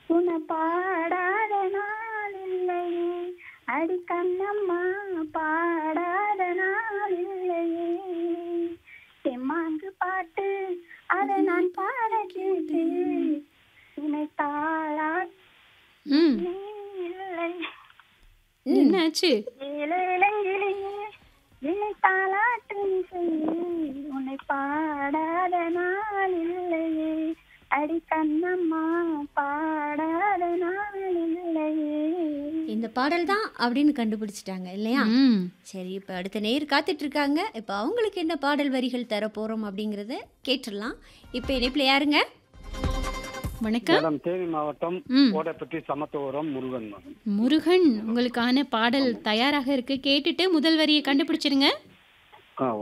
உன்னை பாடாத நாள் இல்லையே அடி கண்ணம்மா பாடாத நாள் இல்லையே தெம்மாங்கு பாட்டு அதை நான் பாட கேட்டு உன்னை தாளா ம் நீ இல்லை என்னாச்சு இளங்கிளியே என்னை தாளாட்டு உன்னை பாடாத நாள் இல்லையே அடி கண்ணம்மா பாடாத நாள் இல்லையே இந்த பாடல் தான் அப்படின்னு கண்டுபிடிச்சிட்டாங்க இல்லையா ம் சரி இப்போ அடுத்த நேர் காத்துட்டு இருக்காங்க இப்போ அவங்களுக்கு என்ன பாடல் வரிகள் தர போறோம் அப்படிங்கறத கேட்டுடலாம் இப்போ இணைப்புல யாருங்க வணக்கம் மேடம் தேனி மாவட்டம் ம் கோடைப்பட்டி சமத்துவரம் முருகன் மேடம் முருகன் உங்களுக்கான பாடல் தயாராக இருக்கு கேட்டுட்டு முதல் வரியை கண்டுபிடிச்சிருங்க ஆ